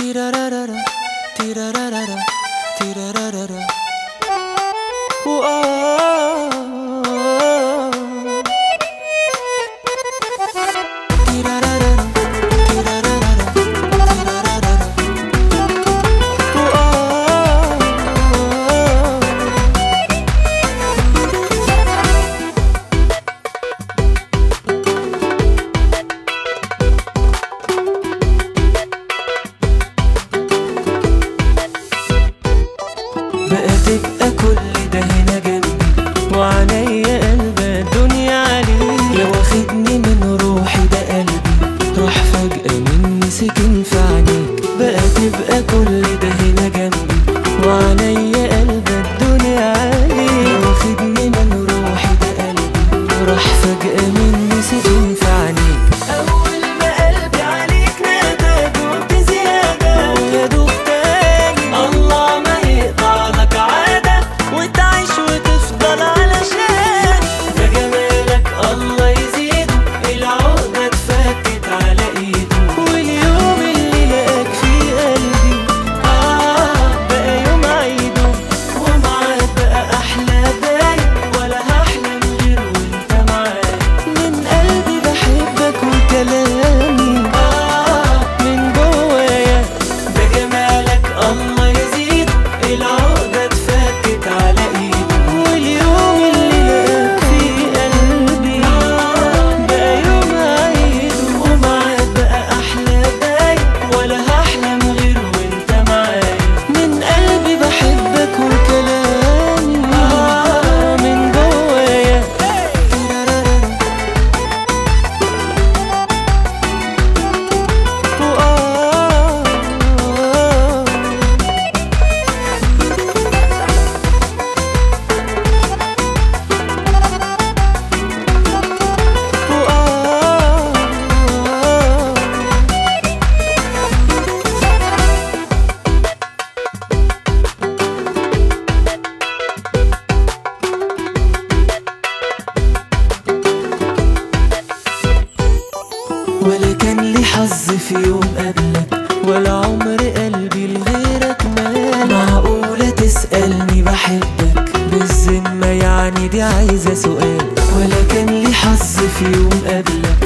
تيرارارارا تيرارارارا تيرارارارا وآه تيرارارارا تيرارارارا تيرارارارا وآه بقى تبقى كل ده هنا جنبي وعنيا قلب الدنيا عليه لو واخدني من روحي ده قلبي راح فجأة مني سكن في عينيك بقى تبقى كل ده هنا جنبي وعنيا قلب الدنيا عليه لو واخدني من روحي ده قلبي راح فجأة مني سكن في عينيك أول ما قلبي عليك نادى دوبت زيادة ويا دوب تاني الله ما يقطع لك عادة وتعيش وتفضل علشان ده جمالك الله يزيده العقدة اتفكت على ايده واليوم اللي لقاك فيه قلبي اه بقى يوم عيده ومعاك بقى احلى باين ولا هحلم غير وانت معايا من قلبي بحبك وكلامي اه من جوايا ده جمالك الله يزيد العقدة اتفكت على ايده واليوم اللي لقاك فيه قلبي بقى يوم عيده ومعاك بقى احلى باين ولا هحلم غير وانت معايا من قلبي بحبك وكلامي آه من جوايا وآه وآه ولا كان لي حظ في يوم قبلك ولا عمر قلبي لغيرك مال معقولة تسألني بحبك بالذمة يعني دي عايزة سؤال ولا كان لي حظ في يوم قبلك